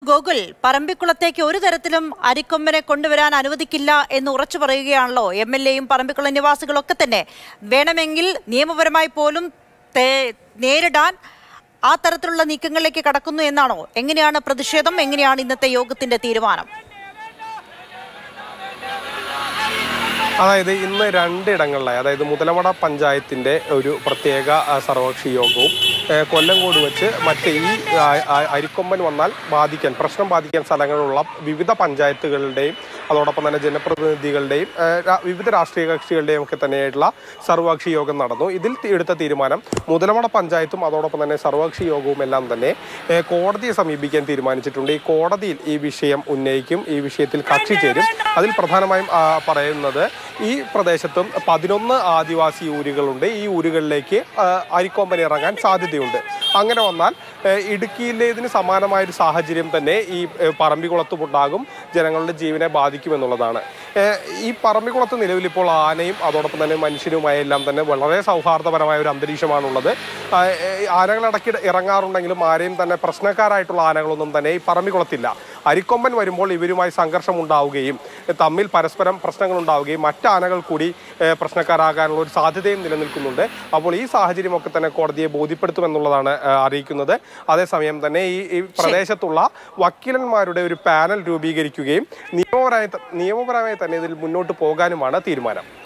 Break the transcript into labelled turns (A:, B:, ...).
A: ഗോകുൽ പറമ്പിക്കുളത്തേക്ക് ഒരു തരത്തിലും അരിക്കൊമ്പനെ കൊണ്ടുവരാൻ അനുവദിക്കില്ല എന്ന് ഉറച്ചു പറയുകയാണല്ലോ എം എൽ എയും പറമ്പിക്കുളം നിവാസികളൊക്കെ തന്നെ വേണമെങ്കിൽ നിയമപരമായി പോലും തേ- നേരിടാൻ ആ തരത്തിലുള്ള നീക്കങ്ങളിലേക്ക് കടക്കുന്നു എന്നാണോ എങ്ങനെയാണ് പ്രതിഷേധം എങ്ങനെയാണ് ഇന്നത്തെ യോഗത്തിന്റെ തീരുമാനം
B: അതായത് ഇന്ന് രണ്ടിടങ്ങളിലായി അതായത് മുതലമട പഞ്ചായത്തിന്റെ ഒരു പ്രത്യേക ആ, സർവകക്ഷി യോഗവും ഏ, കൊല്ലങ്കോട് വെച്ച് മറ്റ് ഈ ആ, ആ, അരിക്കൊമ്പൻ വന്നാൽ ബാധിക്കാൻ പ്രശ്നം ബാധിക്കാൻ സ്ഥലങ്ങളുള്ള വിവിധ പഞ്ചായത്തുകളുടെയും അതോടൊപ്പം തന്നെ ജനപ്രതിനിധികളുടെയും ഏ, രാ- വിവിധ രാഷ്ട്രീയ കക്ഷികളുടെയും ഒക്കെ തന്നെയായിട്ടുള്ള സർവകക്ഷി യോഗം നടന്നു ഇതിൽ തി- എടുത്ത തീരുമാനം മുതലമട പഞ്ചായത്തും അതോടൊപ്പം തന്നെ സർവകക്ഷി യോഗവും എല്ലാം തന്നെ ഏ, കോടതിയെ സമീപിക്കാൻ തീരുമാനിച്ചിട്ടുണ്ട് ഈ കോടതിയിൽ ഈ വിഷയം ഉന്നയിക്കും ഈ വിഷയത്തിൽ കക്ഷി ചേരും അതിൽ പ്രധാനമായും ആ, പറയുന്നത് ഈ പ്രദേശത്തും പതിനൊന്ന് ആദിവാസി ഊരുകളുണ്ട് ഈ ഊരുകളിലേക്ക് ആ, അരിക്കൊമ്പൻ ഇറങ്ങാൻ സാധ്യതയുണ്ട് അങ്ങനെ വന്നാൽ ഏ, ഇടുക്കിയിലേതിന് സമാനമായ ഒരു സാഹചര്യം തന്നെ ഈ ഏ, പറമ്പിക്കുളത്തും ഉണ്ടാകും ജനങ്ങളുടെ ജീവനെ ബാധിക്കുമെന്നുള്ളതാണ് ഏ, ഈ പറമ്പിക്കുളത്ത് നിലവിൽ ഇപ്പോൾ ആനയും അതോടൊപ്പം തന്നെ മനുഷ്യരുമായ എല്ലാം തന്നെ വളരെ സൗഹാർദ്ദപരമായ ഒരു അന്തരീക്ഷമാണുള്ളത് ആ, ഏ, ആനകൾ ഇടയ്ക്ക് ഇറങ്ങാറുണ്ടെങ്കിലും ആരെയും തന്നെ പ്രശ്നക്കാരായിട്ടുള്ള ആനകളൊന്നും തന്നെ ഈ പറമ്പിക്കുളത്തില്ല അരിക്കൊമ്പൻ വരുമ്പോൾ ഇവരുമായി സംഘർഷം ഉണ്ടാവുകയും തമ്മിൽ പരസ്പരം പ്രശ്നങ്ങൾ ഉണ്ടാവുകയും മറ്റ് ആനകൾ കൂടി ഏഹ്, പ്രശ്നക്കാരാകാനുള്ള ഒരു സാധ്യതയും നിലനിൽക്കുന്നുണ്ട് അപ്പോൾ ഈ സാഹചര്യമൊക്കെ തന്നെ കോടതിയെ ബോധ്യപ്പെടുത്തുമെന്നുള്ളതാണ് ഏഹ്, അറിയിക്കുന്നത് അതേസമയം തന്നെ ഈ ഈ പ്രദേശത്തുള്ള വക്കീലന്മാരുടെ ഒരു പാനൽ രൂപീകരിക്കുകയും നിയമപരമായി ത- നിയമപരമായി തന്നെ ഇതിൽ മുന്നോട്ട് പോകാനുമാണ് തീരുമാനം